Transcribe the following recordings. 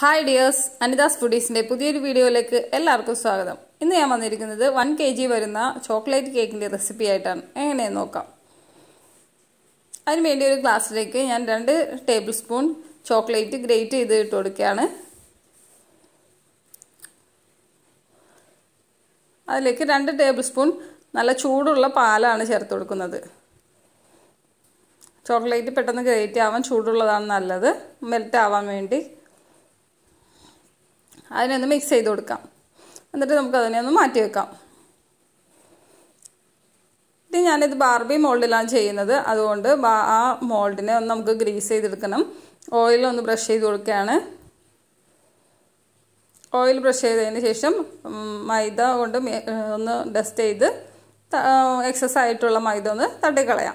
hi dears Anitha's ഫുഡീസിന്റെ പുതിയൊരു വീഡിയോയിലേക്ക് എല്ലാവർക്കും സ്വാഗതം ഇന്ന് ഞാൻ വന്നിരിക്കുന്നത് വൺ കെ ജി വരുന്ന ചോക്ലേറ്റ് കേക്കിന്റെ റെസിപ്പി ആയിട്ടാണ് എങ്ങനെയെന്ന് നോക്കാം അതിനുവേണ്ടി ഒരു ഗ്ലാസ്സിലേക്ക് ഞാൻ രണ്ട് ടേബിൾ സ്പൂൺ ചോക്ലേറ്റ് ഗ്രേറ്റ് ചെയ്ത് ഇട്ട് കൊടുക്കുകയാണ് അതിലേക്ക് രണ്ട് ടേബിൾ സ്പൂൺ നല്ല ചൂടുള്ള പാലാണ് ചേർത്ത് കൊടുക്കുന്നത് ചോക്ലേറ്റ് പെട്ടെന്ന് ഗ്രേറ്റ് ആവാൻ ചൂടുള്ളതാണ് നല്ലത് മെൽറ്റ് ആവാൻ വേണ്ടി അതിനൊന്ന് മിക്സ് ചെയ്ത് കൊടുക്കാം എന്നിട്ട് നമുക്ക് അതിനെ ഒന്ന് മാറ്റി വെക്കാം ഇത് ഞാനിത് ബാർബി മോൾഡിലാണ് ചെയ്യുന്നത് അതുകൊണ്ട് ആ മോൾഡിനെ ഒന്ന് നമുക്ക് ഗ്രീസ് ചെയ്തെടുക്കണം ഓയിൽ ഒന്ന് ബ്രഷ് ചെയ്ത് കൊടുക്കുകയാണ് ഓയിൽ ബ്രഷ് ചെയ്തതിന് ശേഷം മൈദ കൊണ്ട് ഒന്ന് ഡസ്റ്റ് ചെയ്ത് എക്സസ് ആയിട്ടുള്ള മൈദ ഒന്ന് തട്ടിക്കളയാം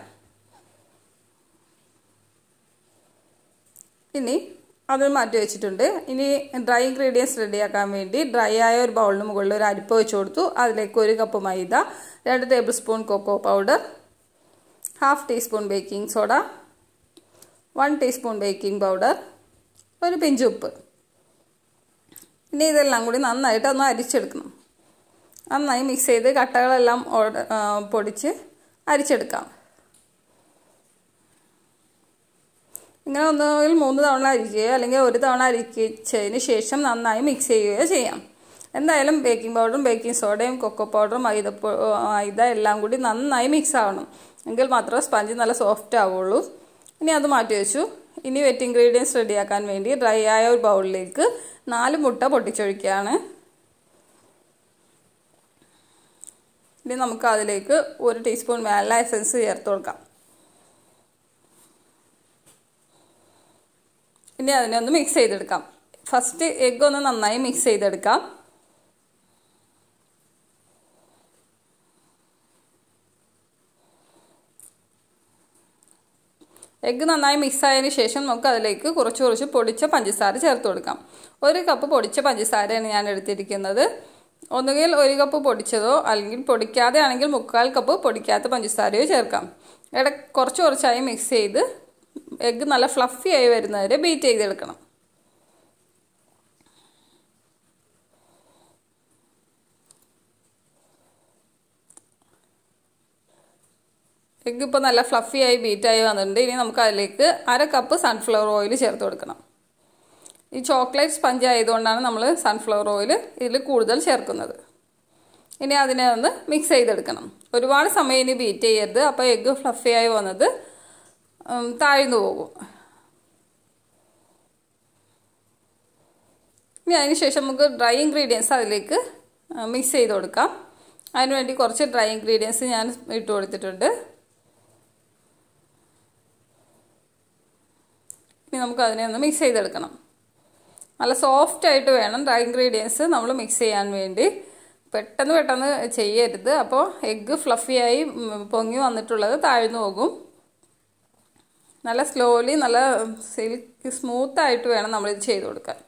ഇനി അത് മാറ്റി വെച്ചിട്ടുണ്ട് ഇനി ഡ്രൈ ഇൻഗ്രീഡിയൻസ് റെഡിയാക്കാൻ വേണ്ടി ഡ്രൈ ആയ ഒരു ബൗളിന് മുകളിൽ ഒരു അരിപ്പ വെച്ച് കൊടുത്തു അതിലേക്ക് ഒരു കപ്പ് മൈദ രണ്ട് tablespoon cocoa powder half teaspoon baking soda one teaspoon baking powder ഒരു പിഞ്ച് ഉപ്പ് ഇനി ഇതെല്ലാം കൂടി നന്നായിട്ട് ഒന്ന് അരിച്ചെടുക്കണം നന്നായി മിക്സ് ചെയ്ത് കട്ടകളെല്ലാം പൊടിച്ച് അരിച്ചെടുക്കാം ഇങ്ങനെ ഒന്നുകിൽ മൂന്ന് തവണ അരിക്കുകയോ അല്ലെങ്കിൽ ഒരു തവണ അരിച്ചതിന് ശേഷം നന്നായി മിക്സ് ചെയ്യുകയോ ചെയ്യാം എന്തായാലും ബേക്കിംഗ് പൗഡറും ബേക്കിംഗ് സോഡയും കൊക്കോ പൗഡറും മൈദ മൈദ എല്ലാം കൂടി നന്നായി മിക്സ് ആവണം എങ്കിൽ മാത്രമേ സ്പഞ്ച് നല്ല സോഫ്റ്റ് ആവുള്ളൂ ഇനി അത് മാറ്റി വെച്ചു ഇനി വെറ്റ് ഇൻഗ്രീഡിയൻസ് റെഡിയാക്കാൻ വേണ്ടി ഡ്രൈ ആയ ഒരു ബൗളിലേക്ക് നാല് മുട്ട പൊട്ടിച്ചൊഴിക്കുകയാണ് ഇനി നമുക്ക് അതിലേക്ക് ഒരു ടീസ്പൂൺ വാനില എസൻസ് ചേർത്ത് കൊടുക്കാം ഇനി അതിനെ ഒന്ന് മിക്സ് ചെയ്തെടുക്കാം ഫസ്റ്റ് എഗ്ഗ് ഒന്ന് നന്നായി മിക്സ് ചെയ്തെടുക്കാം എഗ്ഗ് നന്നായി മിക്സ് ആയതിനു ശേഷം നമുക്ക് അതിലേക്ക് കുറച്ച് കുറച്ച് പൊടിച്ച പഞ്ചസാര ചേർത്ത് കൊടുക്കാം ഒരു കപ്പ് പൊടിച്ച പഞ്ചസാരയാണ് ഞാൻ എടുത്തിരിക്കുന്നത് ഒന്നുകിൽ ഒരു കപ്പ് പൊടിച്ചതോ അല്ലെങ്കിൽ പൊടിക്കാതെ ആണെങ്കിൽ മുക്കാൽ കപ്പ് പൊടിക്കാത്ത പഞ്ചസാരയോ ചേർക്കാം ഇട കുറച്ച് കുറച്ചായി മിക്സ് ചെയ്ത് എഗ്ഗ് നല്ല ഫ്ലഫി ആയി വരുന്നവരെ ബീറ്റ് ചെയ്തെടുക്കണം എഗ്ഗ് ഇപ്പോൾ നല്ല ഫ്ലഫി ആയി ബീറ്റായി വന്നിട്ടുണ്ട് ഇനി നമുക്ക് അതിലേക്ക് അര കപ്പ് സൺഫ്ലവർ ഓയിൽ ചേർത്ത് കൊടുക്കണം ഈ ചോക്ലേറ്റ് സ്പഞ്ച് ആയതുകൊണ്ടാണ് നമ്മൾ സൺഫ്ലവർ ഓയിൽ ഇതിൽ കൂടുതൽ ചേർക്കുന്നത് ഇനി അതിനെ ഒന്ന് മിക്സ് ചെയ്തെടുക്കണം ഒരുപാട് സമയം ഇനി ബീറ്റ് ചെയ്യരുത് അപ്പോൾ എഗ്ഗ് ഫ്ലഫി ആയി വന്നത് താഴ്ന്നു പോകും ഇനി അതിന് ശേഷം നമുക്ക് ഡ്രൈ ഇൻഗ്രീഡിയൻസ് അതിലേക്ക് മിക്സ് ചെയ്ത് കൊടുക്കാം അതിനുവേണ്ടി കുറച്ച് ഡ്രൈ ഇൻഗ്രീഡിയൻസ് ഞാൻ ഇട്ട് കൊടുത്തിട്ടുണ്ട് ഇനി നമുക്ക് അതിനെ ഒന്ന് മിക്സ് ചെയ്തെടുക്കണം നല്ല സോഫ്റ്റ് ആയിട്ട് വേണം ഡ്രൈ ഇൻഗ്രീഡിയൻസ് നമ്മൾ മിക്സ് ചെയ്യാൻ വേണ്ടി പെട്ടെന്ന് പെട്ടെന്ന് ചെയ്യരുത് അപ്പോൾ എഗ്ഗ് ഫ്ലഫിയായി പൊങ്ങി വന്നിട്ടുള്ളത് താഴ്ന്നു പോകും നല്ല സ്ലോലി നല്ല സിൽക്ക് സ്മൂത്തായിട്ട് വേണം നമ്മളിത് ചെയ്ത് കൊടുക്കാൻ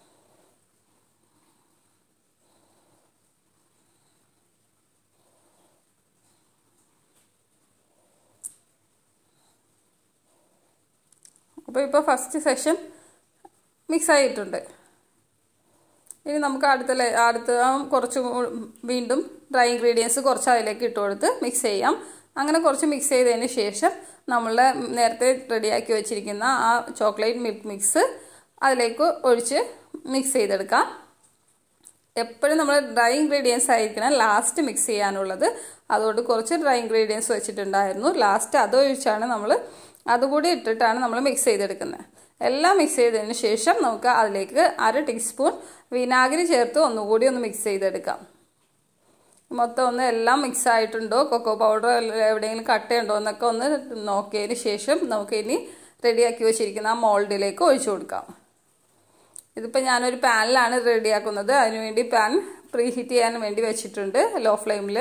അപ്പോൾ ഇപ്പോൾ ഫസ്റ്റ് സെഷൻ മിക്സ് ആയിട്ടുണ്ട് ഇനി നമുക്ക് അടുത്ത അടുത്ത കുറച്ച് വീണ്ടും ഡ്രൈ ഇൻഗ്രീഡിയൻസ് കുറച്ച് അതിലേക്ക് ഇട്ട് കൊടുത്ത് മിക്സ് ചെയ്യാം അങ്ങനെ കുറച്ച് മിക്സ് ചെയ്തതിന് ശേഷം നമ്മൾ നേരത്തെ റെഡിയാക്കി വെച്ചിരിക്കുന്ന ആ ചോക്ലേറ്റ് മിൽക്ക് മിക്സ് അതിലേക്ക് ഒഴിച്ച് മിക്സ് ചെയ്തെടുക്കാം എപ്പോഴും നമ്മൾ ഡ്രൈ ഇൻഗ്രീഡിയൻസ് ആയിരിക്കണം ലാസ്റ്റ് മിക്സ് ചെയ്യാനുള്ളത് അതുകൊണ്ട് കുറച്ച് ഡ്രൈ ഇൻഗ്രീഡിയൻസ് വെച്ചിട്ടുണ്ടായിരുന്നു ലാസ്റ്റ് അതൊഴിച്ചാണ് നമ്മൾ അതുകൂടി ഇട്ടിട്ടാണ് നമ്മൾ മിക്സ് ചെയ്തെടുക്കുന്നത് എല്ലാം മിക്സ് ചെയ്തതിന് ശേഷം നമുക്ക് അതിലേക്ക് അര ടീസ്പൂൺ വിനാഗിരി ചേർത്ത് ഒന്നുകൂടി ഒന്ന് മിക്സ് ചെയ്തെടുക്കാം മൊത്തം ഒന്ന് എല്ലാം മിക്സ് ആയിട്ടുണ്ടോ കൊക്കോ പൗഡർ എവിടെയെങ്കിലും കട്ടയുണ്ടോ എന്നൊക്കെ ഒന്ന് നോക്കിയതിന് ശേഷം നമുക്ക് ഇനി റെഡിയാക്കി വെച്ചിരിക്കുന്ന ആ മോൾഡിലേക്ക് ഒഴിച്ചു കൊടുക്കാം ഇതിപ്പോൾ ഞാനൊരു പാനിലാണ് റെഡിയാക്കുന്നത് അതിനുവേണ്ടി പാൻ പ്രീ ഹീറ്റ് ചെയ്യാൻ വേണ്ടി വെച്ചിട്ടുണ്ട് ലോ ഫ്ലെയിമിൽ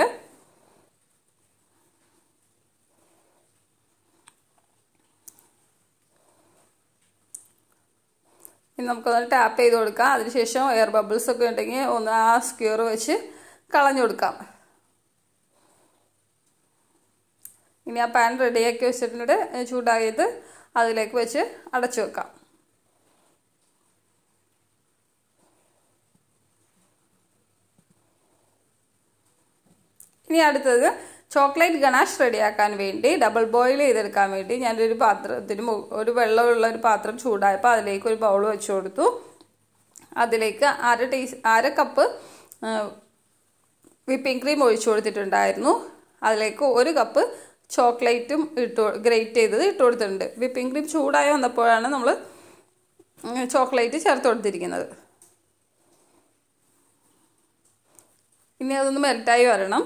ഇനി നമുക്കൊന്ന് ടാപ്പ് ചെയ്ത് കൊടുക്കാം അതിനുശേഷം എയർ ബബിൾസ് ഒക്കെ ഉണ്ടെങ്കിൽ ഒന്ന് ആ സ്ക്യൂർ വെച്ച് കളഞ്ഞു കൊടുക്കാം ഇനി ആ പാൻ റെഡിയാക്കി വെച്ചിട്ടുണ്ട് ചൂടായത് അതിലേക്ക് വെച്ച് അടച്ചു വെക്കാം ഇനി അടുത്തത് ചോക്ലേറ്റ് ഗണാഷ് റെഡിയാക്കാൻ വേണ്ടി ഡബിൾ ബോയിൽ ചെയ്തെടുക്കാൻ വേണ്ടി ഞാനൊരു പാത്രത്തിന് മു- ഒരു വെള്ളമുള്ള ഒരു പാത്രം ചൂടായപ്പോൾ അതിലേക്ക് ഒരു ബൗൾ വെച്ച് കൊടുത്തു അതിലേക്ക് അര ടീ അര കപ്പ് വിപ്പിംഗ് ക്രീം ഒഴിച്ചു കൊടുത്തിട്ടുണ്ടായിരുന്നു അതിലേക്ക് ഒരു കപ്പ് ചോക്ലേറ്റും ഇട്ട് ഗ്രേറ്റ് ചെയ്തത് ഇട്ട് കൊടുത്തിട്ടുണ്ട് വിപ്പിംഗ് ക്രീം ചൂടായി വന്നപ്പോഴാണ് നമ്മൾ ചോക്ലേറ്റ് ചേർത്ത് കൊടുത്തിരിക്കുന്നത് ഇനി അതൊന്ന് മെൽറ്റായി വരണം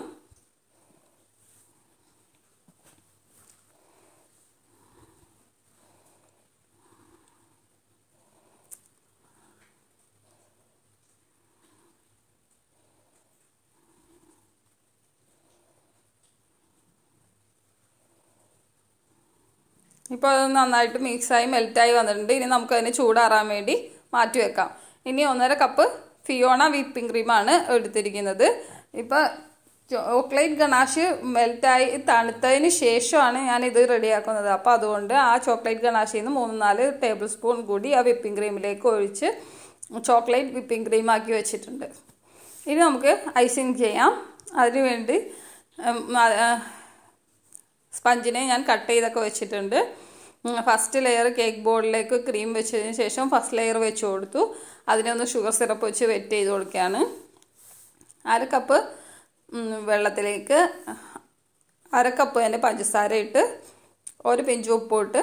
ഇപ്പോൾ അത് നന്നായിട്ട് മിക്സായി മെൽറ്റായി വന്നിട്ടുണ്ട് ഇനി നമുക്ക് അതിനെ ചൂടാറാൻ വേണ്ടി മാറ്റി വെക്കാം ഇനി ഒന്നര കപ്പ് ഫിയോണ വിപ്പിംഗ് ക്രീമാണ് എടുത്തിരിക്കുന്നത് ഇപ്പോൾ ചോക്ലേറ്റ് ഗണാഷ് മെൽറ്റായി തണുത്തതിന് ശേഷമാണ് ഞാൻ ഇത് റെഡിയാക്കുന്നത് അപ്പോൾ അതുകൊണ്ട് ആ ചോക്ലേറ്റ് ഗണാഷിൽ നിന്ന് മൂന്ന് നാല് ടേബിൾ സ്പൂൺ കൂടി ആ വിപ്പിംഗ് ക്രീമിലേക്ക് ഒഴിച്ച് ചോക്ലേറ്റ് വിപ്പിംഗ് ക്രീം ആക്കി വെച്ചിട്ടുണ്ട് ഇനി നമുക്ക് ഐസിങ് ചെയ്യാം അതിന് വേണ്ടി ഉം, ആ, ആ, സ്പഞ്ചിനെ ഞാൻ കട്ട് ചെയ്തൊക്കെ വെച്ചിട്ടുണ്ട് ഫസ്റ്റ് ലെയർ കേക്ക് ബോർഡിലേക്ക് ക്രീം വെച്ചതിന് ശേഷം ഫസ്റ്റ് ലെയർ വെച്ച് കൊടുത്തു അതിനെ ഒന്ന് ഷുഗർ സിറപ്പ് വെച്ച് വെറ്റ് ചെയ്ത് കൊടുക്കുകയാണ് അര കപ്പ് ഉം, വെള്ളത്തിലേക്ക് അര കപ്പ് തന്നെ പഞ്ചസാര ഇട്ട് ഒരു പിഞ്ച് ഉപ്പ് ഇട്ട്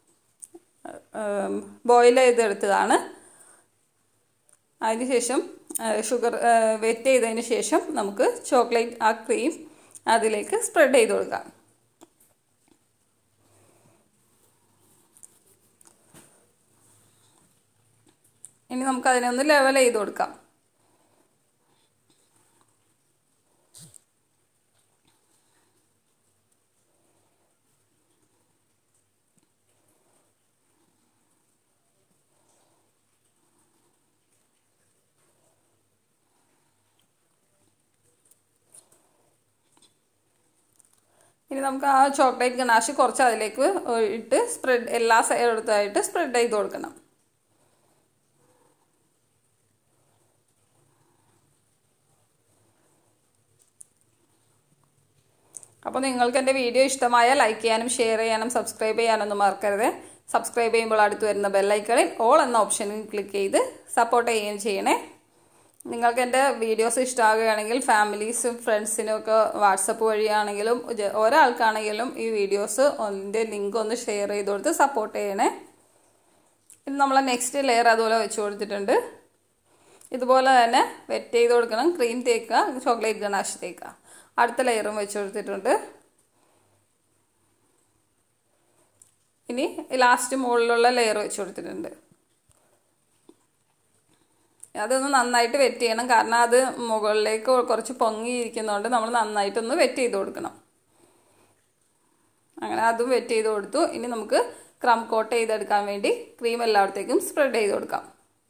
ബോയിൽ ചെയ്തെടുത്തതാണ് അതിനുശേഷം ഷുഗർ വെറ്റ് ചെയ്തതിന് ശേഷം നമുക്ക് ചോക്ലേറ്റ് ആ ക്രീം അതിലേക്ക് സ്പ്രെഡ് ചെയ്ത് കൊടുക്കാം ഇനി നമുക്ക് അതിനെ ഒന്ന് ലെവൽ ചെയ്ത് കൊടുക്കാം ഇനി നമുക്ക് ആ ചോക്ലേറ്റ് ഗണാഷ് കുറച്ച് അതിലേക്ക് ഇട്ട് സ്പ്രെഡ് എല്ലാ സൈഡത്തായിട്ട് സ്പ്രെഡ് ചെയ്ത് കൊടുക്കണം അപ്പോൾ നിങ്ങൾക്ക് എൻ്റെ വീഡിയോ ഇഷ്ടമായ ലൈക്ക് ചെയ്യാനും ഷെയർ ചെയ്യാനും സബ്സ്ക്രൈബ് ചെയ്യാനൊന്നും മറക്കരുത് സബ്സ്ക്രൈബ് ചെയ്യുമ്പോൾ അടുത്ത് വരുന്ന ബെല്ലൈക്കണിൽ ഓൾ എന്ന ഓപ്ഷനിൽ ക്ലിക്ക് ചെയ്ത് സപ്പോർട്ട് ചെയ്യുകയും ചെയ്യണേ നിങ്ങൾക്ക് എൻ്റെ വീഡിയോസ് ഇഷ്ടമാകുകയാണെങ്കിൽ ഫാമിലീസും ഫ്രണ്ട്സിനും ഒക്കെ വാട്സപ്പ് വഴിയാണെങ്കിലും ജ- ഒരാൾക്കാണെങ്കിലും ഈ വീഡിയോസ് അതിൻ്റെ ലിങ്ക് ഒന്ന് ഷെയർ ചെയ്ത് കൊടുത്ത് സപ്പോർട്ട് ചെയ്യണേ ഇത് നമ്മൾ നെക്സ്റ്റ് ലെയർ അതുപോലെ വെച്ച് കൊടുത്തിട്ടുണ്ട് ഇതുപോലെ തന്നെ വെറ്റ് ചെയ്ത് കൊടുക്കണം ക്രീം തേക്കുക ചോക്ലേറ്റ് ഗണാഷ് തേക്കുക അടുത്ത ലെയറും വെച്ച് കൊടുത്തിട്ടുണ്ട് ഇനി ലാസ്റ്റ് മുകളിലുള്ള ലെയർ വെച്ച് കൊടുത്തിട്ടുണ്ട് അതൊന്ന് നന്നായിട്ട് വെറ്റ് ചെയ്യണം കാരണം അത് മുകളിലേക്ക് കുറച്ച് പൊങ്ങിയിരിക്കുന്നതുകൊണ്ട് നമ്മൾ നന്നായിട്ടൊന്ന് വെറ്റ് ചെയ്ത് കൊടുക്കണം അങ്ങനെ അതും വെറ്റ് ചെയ്ത് കൊടുത്തു ഇനി നമുക്ക് ക്രം കോട്ട് ചെയ്തെടുക്കാൻ വേണ്ടി ക്രീം എല്ലായിടത്തേക്കും സ്പ്രെഡ് ചെയ്ത് കൊടുക്കാം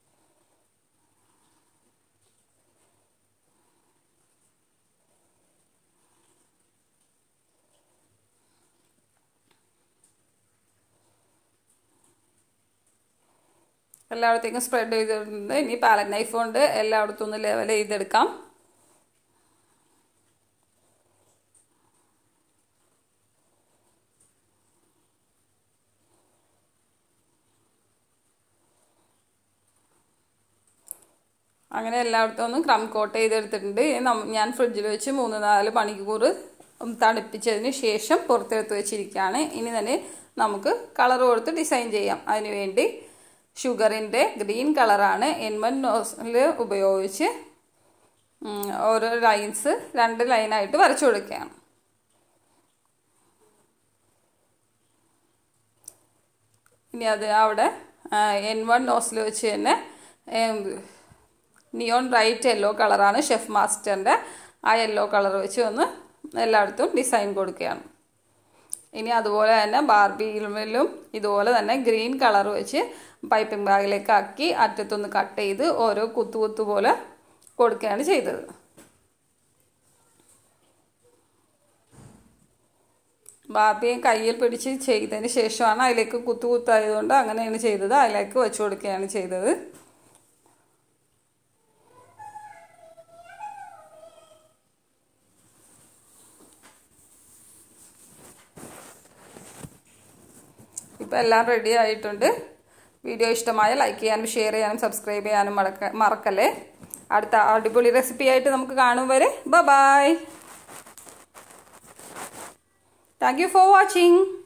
എല്ലായിടത്തേക്കും സ്പ്രെഡ് ചെയ്തിട്ടുണ്ട് ഇനി പാലറ്റ് നൈഫ് കൊണ്ട് എല്ലായിടത്തും ഒന്ന് ലെവൽ ചെയ്തെടുക്കാം അങ്ങനെ എല്ലായിടത്തും ഒന്ന് ക്രം കോട്ട് ചെയ്തെടുത്തിട്ടുണ്ട് ഇനി നം- ഞാൻ ഫ്രിഡ്ജിൽ വെച്ച് മൂന്ന് നാല് മണിക്കൂർ തണുപ്പിച്ചതിന് ശേഷം പുറത്തെടുത്ത് വെച്ചിരിക്കുകയാണ് ഇനി തന്നെ നമുക്ക് കളർ കൊടുത്ത് ഡിസൈൻ ചെയ്യാം അതിന് വേണ്ടി ഷുഗറിൻ്റെ ഗ്രീൻ കളറാണ് എൻമൻ നോസിൽ ഉപയോഗിച്ച് ഉം, ഓരോ ലൈൻസ് രണ്ട് ലൈനായിട്ട് വരച്ചു കൊടുക്കുകയാണ് ഇനി അത് അവിടെ എൻ വൺ നോസിൽ വെച്ച് തന്നെ നിയോൺ ബ്രൈറ്റ് യെല്ലോ കളറാണ് ഷെഫ് മാസ്റ്ററിൻ്റെ ആ യെല്ലോ കളർ വെച്ച് ഒന്ന് എല്ലായിടത്തും ഡിസൈൻ കൊടുക്കുകയാണ് ഇനി അതുപോലെ തന്നെ ബാർബിയിലും ഇതുപോലെ തന്നെ ഗ്രീൻ കളർ വെച്ച് പൈപ്പിംഗ് ബാഗിലേക്ക് ആക്കി അറ്റത്തൊന്ന് കട്ട് ചെയ്ത് ഓരോ കുത്തു കുത്തു പോലെ കൊടുക്കുകയാണ് ചെയ്തത് ബാർബിയെ കയ്യിൽ പിടിച്ച് ചെയ്തതിന് ശേഷമാണ് അതിലേക്ക് കുത്തു കുത്തായതുകൊണ്ട് അങ്ങനെയാണ് ചെയ്തത് അതിലേക്ക് വെച്ച് കൊടുക്കുകയാണ് ചെയ്തത് ഇപ്പോൾ എല്ലാം റെഡി ആയിട്ടുണ്ട് വീഡിയോ ഇഷ്ടമായ ലൈക്ക് ചെയ്യാനും ഷെയർ ചെയ്യാനും സബ്സ്ക്രൈബ് ചെയ്യാനും മറക്ക മറക്കല്ലേ അടുത്ത അടിപൊളി റെസിപ്പി ആയിട്ട് നമുക്ക് കാണും വരെ ബ bye thank you for watching